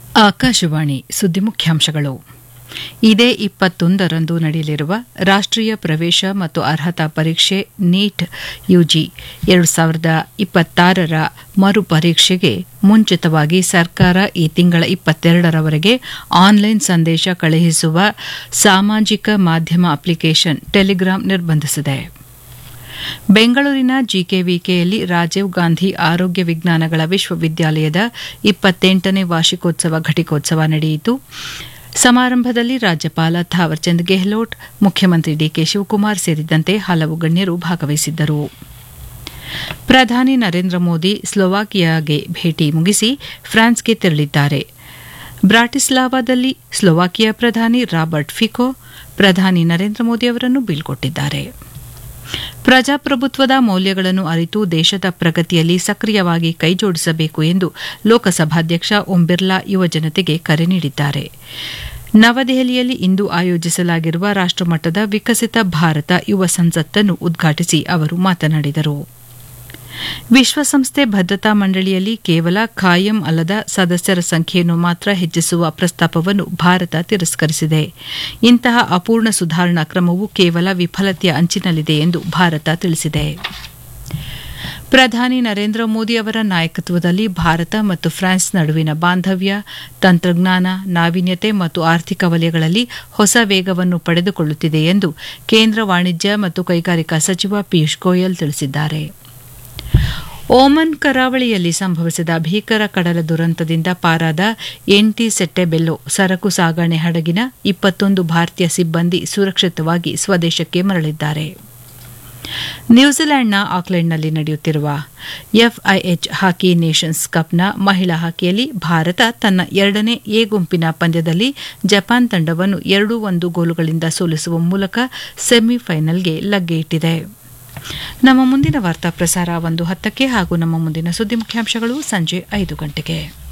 ಆಕಾಶವಾಣಿ ಸುದ್ದಿ ಮುಖ್ಯಾಂಶಗಳು ಇದೇ ಇಪ್ಪತ್ತೊಂದರಂದು ನಡೆಯಲಿರುವ ರಾಷ್ಟ್ರೀಯ ಪ್ರವೇಶ ಮತ್ತು ಅರ್ಹತಾ ಪರೀಕ್ಷೆ ನೀಟ್ ಯುಜಿ ಎರಡು ಸಾವಿರದ ಇಪ್ಪತ್ತಾರರ ಮರುಪರೀಕ್ಷೆಗೆ ಮುಂಚಿತವಾಗಿ ಸರ್ಕಾರ ಈ ತಿಂಗಳ ಇಪ್ಪತ್ತೆರಡರವರೆಗೆ ಆನ್ಲೈನ್ ಸಂದೇಶ ಕಳುಹಿಸುವ ಸಾಮಾಜಿಕ ಮಾಧ್ಯಮ ಅಪ್ಲಿಕೇಶನ್ ಟೆಲಿಗ್ರಾಂ ನಿರ್ಬಂಧಿಸಿದೆ ಬೆಂಗಳೂರಿನ ಜಿಕೆವಿಕೆಯಲ್ಲಿ ರಾಜೀವ್ ಗಾಂಧಿ ಆರೋಗ್ಯ ವಿಜ್ಞಾನಗಳ ವಿಶ್ವವಿದ್ಯಾಲಯದ ಇಪ್ಪತ್ತೆಂಟನೇ ವಾರ್ಷಿಕೋತ್ಸವ ಘಟಿಕೋತ್ಸವ ನಡೆಯಿತು ಸಮಾರಂಭದಲ್ಲಿ ರಾಜ್ಯಪಾಲ ಥಾವರ್ಚಂದ್ ಗೆಹ್ಲೋಟ್ ಮುಖ್ಯಮಂತ್ರಿ ಡಿಕೆ ಶಿವಕುಮಾರ್ ಸೇರಿದಂತೆ ಹಲವು ಗಣ್ಯರು ಭಾಗವಹಿಸಿದ್ದರು ಪ್ರಧಾನಿ ನರೇಂದ್ರ ಮೋದಿ ಸ್ಲೋವಾಕಿಯಾಗೆ ಭೇಟಿ ಮುಗಿಸಿ ಫ್ರಾನ್ಸ್ಗೆ ತೆರಳಿದ್ದಾರೆ ಬ್ರಾಟಿಸ್ಲಾವಾದಲ್ಲಿ ಸ್ಲೋವಾಕಿಯಾ ಪ್ರಧಾನಿ ರಾಬರ್ಟ್ ಫಿಕೋ ಪ್ರಧಾನಿ ನರೇಂದ್ರ ಮೋದಿ ಅವರನ್ನು ಬೀಳ್ಕೊಟ್ಟಿದ್ದಾರೆ ಪ್ರಜಾಪ್ರಭುತ್ವದ ಮೌಲ್ಯಗಳನ್ನು ಅರಿತು ದೇಶದ ಪ್ರಗತಿಯಲ್ಲಿ ಸಕ್ರಿಯವಾಗಿ ಕೈಜೋಡಿಸಬೇಕು ಎಂದು ಲೋಕಸಭಾಧ್ಯಕ್ಷ ಓಂ ಬಿರ್ಲಾ ಯುವಜನತೆಗೆ ಕರೆ ನೀಡಿದ್ದಾರೆ ನವದೆಹಲಿಯಲ್ಲಿ ಇಂದು ಆಯೋಜಿಸಲಾಗಿರುವ ರಾಷ್ಟಮಟ್ಟದ ವಿಕಸಿತ ಭಾರತ ಯುವ ಸಂಸತ್ತನ್ನು ಉದ್ಘಾಟಿಸಿ ಅವರು ಮಾತನಾಡಿದರು ವಿಶ್ವಸಂಸ್ಥೆ ಭದ್ರತಾ ಮಂಡಳಿಯಲ್ಲಿ ಕೇವಲ ಖಾಯಂ ಅಲ್ಲದ ಸದಸ್ಯರ ಸಂಖ್ಯೆಯನ್ನು ಮಾತ್ರ ಹೆಚ್ಚಿಸುವ ಪ್ರಸ್ತಾಪವನ್ನು ಭಾರತ ತಿರಸ್ಕರಿಸಿದೆ ಇಂತಹ ಅಪೂರ್ಣ ಸುಧಾರಣಾ ಕ್ರಮವು ಕೇವಲ ವಿಫಲತೆಯ ಅಂಚಿನಲ್ಲಿದೆ ಎಂದು ಭಾರತ ತಿಳಿಸಿದೆ ಪ್ರಧಾನಿ ನರೇಂದ್ರ ಮೋದಿ ಅವರ ನಾಯಕತ್ವದಲ್ಲಿ ಭಾರತ ಮತ್ತು ಫ್ರಾನ್ಸ್ ನಡುವಿನ ಬಾಂಧವ್ಯ ತಂತ್ರಜ್ಞಾನ ನಾವೀನ್ಯತೆ ಮತ್ತು ಆರ್ಥಿಕ ವಲಯಗಳಲ್ಲಿ ಹೊಸ ವೇಗವನ್ನು ಪಡೆದುಕೊಳ್ಳುತ್ತಿದೆ ಎಂದು ಕೇಂದ್ರ ವಾಣಿಜ್ಯ ಮತ್ತು ಕೈಗಾರಿಕಾ ಸಚಿವ ಪಿಯೂಷ್ ಗೋಯಲ್ ತಿಳಿಸಿದ್ದಾರೆ ಓಮನ್ ಕರಾವಳಿಯಲ್ಲಿ ಸಂಭವಿಸಿದ ಭೀಕರ ಕಡಲ ದುರಂತದಿಂದ ಪಾರಾದ ಎನ್ಟಿ ಸೆಟ್ಟೆಬೆಲ್ಲೋ ಸರಕು ಸಾಗಣೆ ಹಡಗಿನ ಇಪ್ಪತ್ತೊಂದು ಭಾರತೀಯ ಸಿಬ್ಬಂದಿ ಸುರಕ್ಷಿತವಾಗಿ ಸ್ವದೇಶಕ್ಕೆ ಮರಳಿದ್ದಾರೆ ನ್ಯೂಜಿಲೆಂಡ್ನ ಆಕ್ಲೆಂಡ್ನಲ್ಲಿ ನಡೆಯುತ್ತಿರುವ ಎಫ್ಐಎಚ್ ಹಾಕಿ ನೇಷನ್ಸ್ ಕಪ್ನ ಮಹಿಳಾ ಹಾಕಿಯಲ್ಲಿ ಭಾರತ ತನ್ನ ಎರಡನೇ ಎ ಗುಂಪಿನ ಪಂದ್ಯದಲ್ಲಿ ಜಪಾನ್ ತಂಡವನ್ನು ಎರಡು ಒಂದು ಗೋಲುಗಳಿಂದ ಸೋಲಿಸುವ ಮೂಲಕ ಸೆಮಿಫೈನಲ್ಗೆ ಲಗ್ಗೆ ಇಟ್ಟಿದೆ ನಮ್ಮ ಮುಂದಿನ ವಾರ್ತಾ ಪ್ರಸಾರ ಒಂದು ಹತ್ತಕ್ಕೆ ಹಾಗೂ ನಮ್ಮ ಮುಂದಿನ ಸುದ್ದಿ ಮುಖ್ಯಾಂಶಗಳು ಸಂಜೆ ಐದು ಗಂಟೆಗೆ